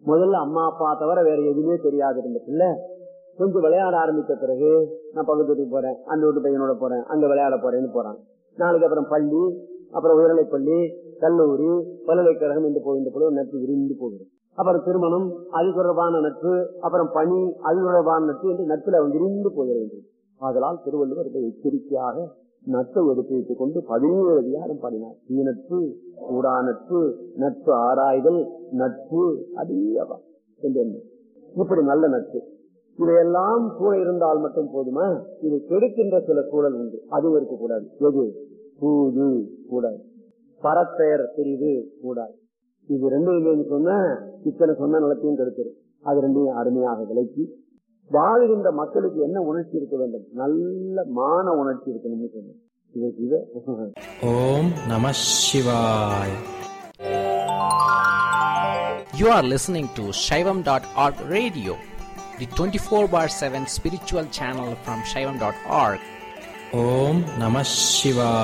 முதல்ல அம்மா அப்பா தவிர வேற எதுவுமே தெரியாது இருந்த பிள்ளை கொஞ்சம் விளையாட ஆரம்பித்த பிறகு நான் பக்கத்து வீட்டுக்கு போறேன் அந்த வீட்டு பையனோட போறேன் அங்க விளையாட போறேன்னு போறான் நாளைக்கு அப்புறம் பள்ளி அப்புறம் உயர்நிலைப் பள்ளி கல்லூரி பல்கலைக்கழகம் என்று போகின்ற பொழுது நட்பு விரிந்து போகிறது அப்புறம் திருமணம் அது தொடர்பான நட்பு அப்புறம் பணி அது தொடர்பான நட்பு என்று நட்பில் அவன் விரிந்து போகிறது ஆதலால் திருவள்ளுவர் இதை எச்சரிக்கையாக நட்பை எடுத்து வைத்துக் கொண்டு பதினேழு அதிகாரம் பாடினார் தீ நட்பு கூடா நட்பு நட்பு ஆராய்தல் நட்பு அடியவா என்று எண்ணம். இப்படி நல்ல நட்பு இவையெல்லாம் கூட இருந்தால் மட்டும் போதுமா இது கெடுக்கின்ற சில சூழல் உண்டு அதுவும் இருக்கக்கூடாது எது பூது கூடாது பரப்பெயர் பிரிவு கூடாது இது ரெண்டும் இல்லைன்னு சொன்னா இத்தனை சொன்ன நிலத்தையும் கெடுத்துரும் அது ரெண்டையும் அருமையாக விளக்கி வாழ்கின்ற மக்களுக்கு என்ன உணர்ச்சி இருக்க வேண்டும் நல்ல மான உணர்ச்சி இருக்கணும்னு சொன்னேன் இது இது Om Namah Shivaya. You are listening to Shaivam.org radio, the 24 bar 7 spiritual channel from Shaivam.org. Om Namah Shivaya.